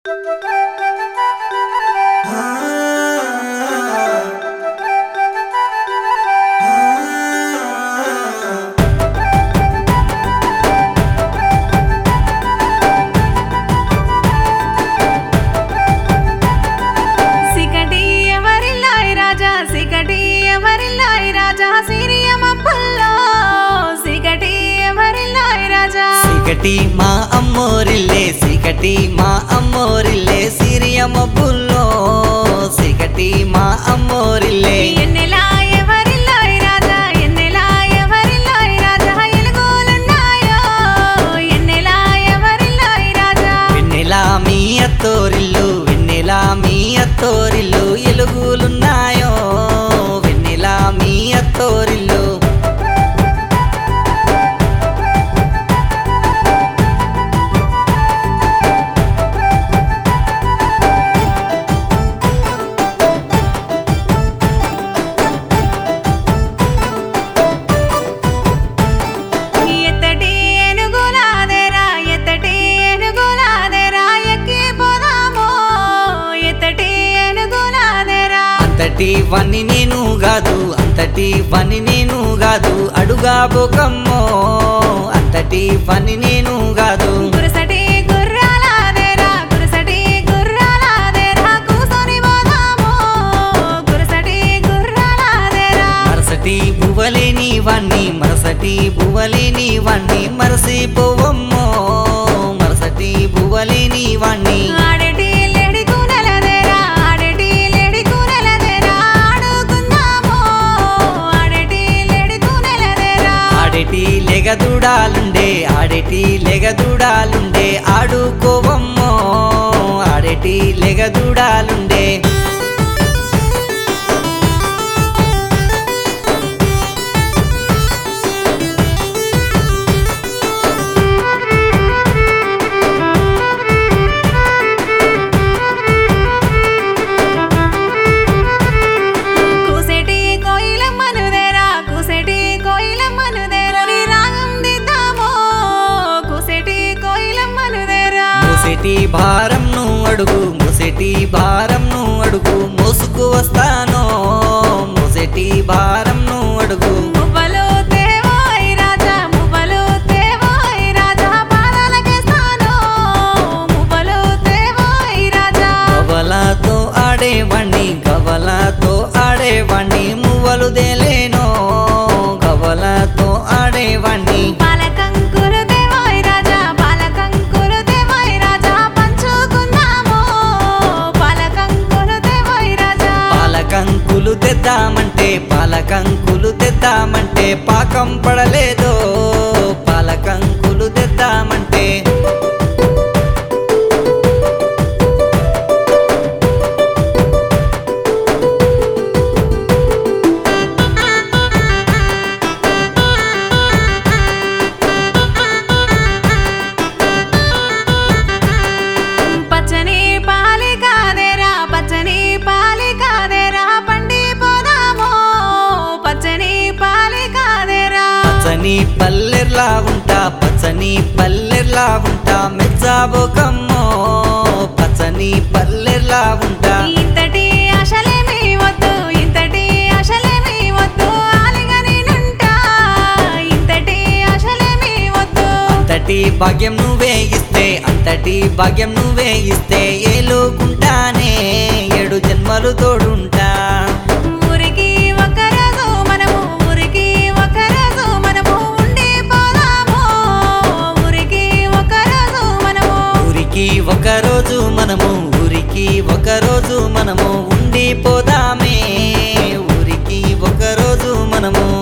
సికటి ఎవరిల్లాయి రాజా సికటి ఎవరిల్లాయి రాజా సిరియమ పుల్లో సికటి ఎవరిల్లాయి రాజా సికటి మా అమ్మోరిల్లే సికటి మా అమ్మోరిల్లే సిరియమ్మ పుల్లో సికటి మా అమ్మోరిల్లే ఎన్నెలా ఎవరిల్లాయి రాజా ఎన్నెలా ఎవరిల్లాయి రాజా ఎలుగులున్నాయో ఎన్నెలా ఎవరిల్లాయి రాజా వెన్నెలా మీ అత్తోరిల్లు వెన్నెలా మీ అత్తోరిల్లు ఎలుగులున్నాయో వెన్నెలా మీ అత్తోరిల్లు ఎత్తటి ఏనుగులాదేరా ఎత్తటి ఏనుగులాదేరా ఎక్కి పోదామో ఎత్తటి ఏనుగులాదేరా అంతటి వన్ని నేను కాదు అంతటి వన్ని నేను కాదు అడుగా బొకమ్మో అంతటి వన్ని నేను కాదు గురసటి గుర్రాలాదేరా గురసటి గుర్రాలాదేరా కూసోని పోదామో గురసటి గుర్రాలాదేరా మరసటి బువ్వలేని వన్ని మరసటి బువ్వలేని వన్ని మరసిపోవమ్మో మరసటి బువ్వలేని వన్ని ఆడటి లేడి కూనలదేరా ఆడటి లేడి కూనలదేరా ఆడుకుందామో ఆడటి లేడి కూనలదేరా ఆడేటి లెగదూడాలుండే ఆడేటి లెగదూడాలుండే ఆడుకోవమ్మో ఆడేటి లెగదూడాలుండే కూసెటి కోయిలమ్మనుదేరా కూసెటి కోయిలమ్మనుదేరా నీ రాగం దిద్దామో కూసెటి కోయిలమ్మనుదేరా ముసెటి భారంను అడుగు ముసెటి భారంను అడుగు మోసుకు వస్తానో ముసెటి భారంను అడుగు మువ్వలు తేవోయ్ రాజా మువ్వలు తేవోయ్ రాజా పాదాలకేస్తాను మువ్వలు తేవోయ్ రాజా గవలతో ఆడేవాణ్ణి గవలతో ఆడేవాణ్ణి మువ్వలు దేలేనో గవలతో ఆడేవాణ్ణి పాలకంకులు తేవోయ్ రాజా పాలకంకులు తేవోయ్ రాజా పంచుకుందాము పాలకంకులు తేవోయ్ రాజా పాలకంకులు తెద్దామంటే పాలకంకులు తెద్దామంటే పాకం పడలేదో పాలకంకులు తెద్దామంటే పచ్చని పాలి కాదేరా పచ్చని పాలి కాదేరా పండి పోదామో పచ్చని పాలి కాదేరా పచ్చని పల్లెర్లా ఉంటా పచ్చని పల్లెర్లా ఉంటా మెచ్చాబోకమ్మో పచ్చని పల్లెర్లా ఉంటా ఇంతటి ఆశలేమి వద్దు ఇంతటి ఆశలేమి వద్దు ఆలిగని నుంటా ఇంతటి ఆశలేమి వద్దు అంతటి భాగ్యం నువ్వే ఇస్తే అంతటి భాగ్యం నువ్వే ఇస్తే ఏలుకుంటానే ఏడు జన్మలు తోడుంటా ఊరికి ఒకరోజు మనము ఊరికి ఒకరోజు మనము ఉండి పోదాము ఊరికి ఒకరోజు మనము ఊరికి ఒకరోజు మనము ఊరికి ఒకరోజు మనము ఉండిపోదామే ఊరికి ఒకరోజు మనము